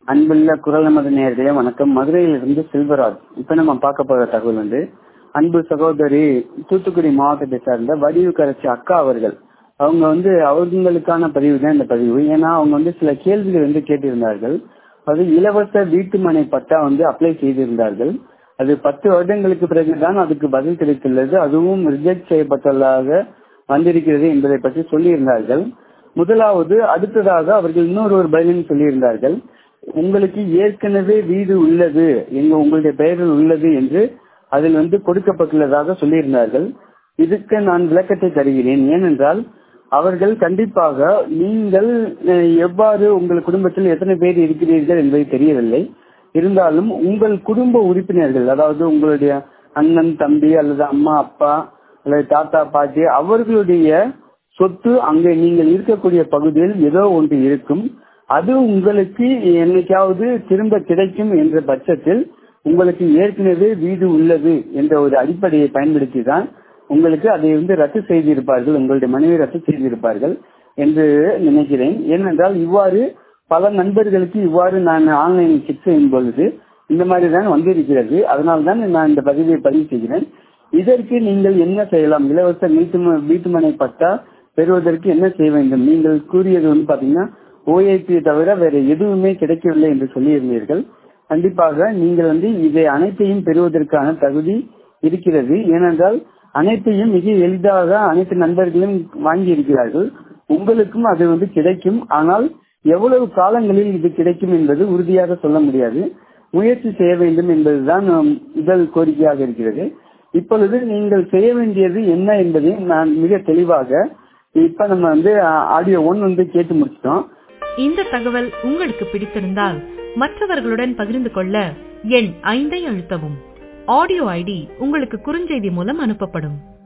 அன்புள்ள குரல் நமது நேர்களே வணக்கம் மதுரையிலிருந்து செல்வராஜ் இப்ப நம்ம பார்க்க போற தகவல் வந்து அன்பு சகோதரி தூத்துக்குடி மாவட்டத்தை சார்ந்த வடிவு கரைச்சி அக்கா அவர்கள் அவங்க வந்து அவங்களுக்கான பதிவு தான் இந்த பதிவு ஏன்னா அவங்க வந்து சில கேள்விகள் வந்து கேட்டிருந்தார்கள் அது இலவச வீட்டுமனை பட்டா வந்து அப்ளை செய்திருந்தார்கள் அது பத்து வருடங்களுக்கு பிறகுதான் அதுக்கு பதில் கிடைத்துள்ளது அதுவும் ரிஜெக்ட் செய்யப்பட்டுள்ளதாக வந்திருக்கிறது என்பதை பற்றி சொல்லியிருந்தார்கள் முதலாவது அடுத்ததாக அவர்கள் இன்னொரு ஒரு பதிலும் சொல்லியிருந்தார்கள் உங்களுக்கு ஏற்கனவே வீடு உள்ளது எங்க உங்களுடைய பெயரில் உள்ளது என்று அதில் வந்து கொடுக்கப்பட்டுள்ளதாக சொல்லியிருந்தார்கள் இதுக்கு நான் விளக்கத்தை தருகிறேன் ஏனென்றால் அவர்கள் கண்டிப்பாக நீங்கள் எவ்வாறு உங்கள் குடும்பத்தில் எத்தனை பேர் இருக்கிறீர்கள் என்பது தெரியவில்லை இருந்தாலும் உங்கள் குடும்ப உறுப்பினர்கள் அதாவது உங்களுடைய அண்ணன் தம்பி அல்லது அம்மா அப்பா அல்லது தாத்தா பாட்டி அவர்களுடைய சொத்து அங்கே நீங்கள் இருக்கக்கூடிய பகுதியில் ஏதோ ஒன்று இருக்கும் அது உங்களுக்கு என்னைக்காவது திரும்ப கிடைக்கும் என்ற பட்சத்தில் உங்களுக்கு ஏற்கனவே வீடு உள்ளது என்ற ஒரு அடிப்படையை பயன்படுத்தி தான் உங்களுக்கு அதை வந்து ரத்து செய்திருப்பார்கள் உங்களுடைய மனைவி ரத்து செய்திருப்பார்கள் என்று நினைக்கிறேன் ஏனென்றால் இவ்வாறு பல நண்பர்களுக்கு இவ்வாறு நான் ஆன்லைனில் செக் செய்யும் பொழுது இந்த மாதிரி தான் வந்திருக்கிறது அதனால் தான் நான் இந்த பதிவை பதிவு செய்கிறேன் இதற்கு நீங்கள் என்ன செய்யலாம் இலவச வீட்டு வீட்டுமனை பட்டா பெறுவதற்கு என்ன செய்ய வேண்டும் நீங்கள் கூறியது வந்து பாத்தீங்கன்னா ஓஏபி தவிர வேற எதுவுமே கிடைக்கவில்லை என்று சொல்லியிருந்தீர்கள் கண்டிப்பாக நீங்கள் வந்து இதை அனைத்தையும் பெறுவதற்கான தகுதி இருக்கிறது ஏனென்றால் அனைத்தையும் மிக எளிதாக அனைத்து நண்பர்களும் வாங்கி இருக்கிறார்கள் உங்களுக்கும் அது வந்து கிடைக்கும் ஆனால் எவ்வளவு காலங்களில் இது கிடைக்கும் என்பது உறுதியாக சொல்ல முடியாது முயற்சி செய்ய வேண்டும் என்பதுதான் முதல் கோரிக்கையாக இருக்கிறது இப்பொழுது நீங்கள் செய்ய வேண்டியது என்ன என்பதை நான் மிக தெளிவாக இப்ப நம்ம வந்து ஆடியோ ஒன் வந்து கேட்டு முடிச்சிட்டோம் இந்த தகவல் உங்களுக்கு பிடித்திருந்தால் மற்றவர்களுடன் பகிர்ந்து கொள்ள எண் ஐந்தை அழுத்தவும் ஆடியோ ஐடி உங்களுக்கு குறுஞ்செய்தி மூலம் அனுப்பப்படும்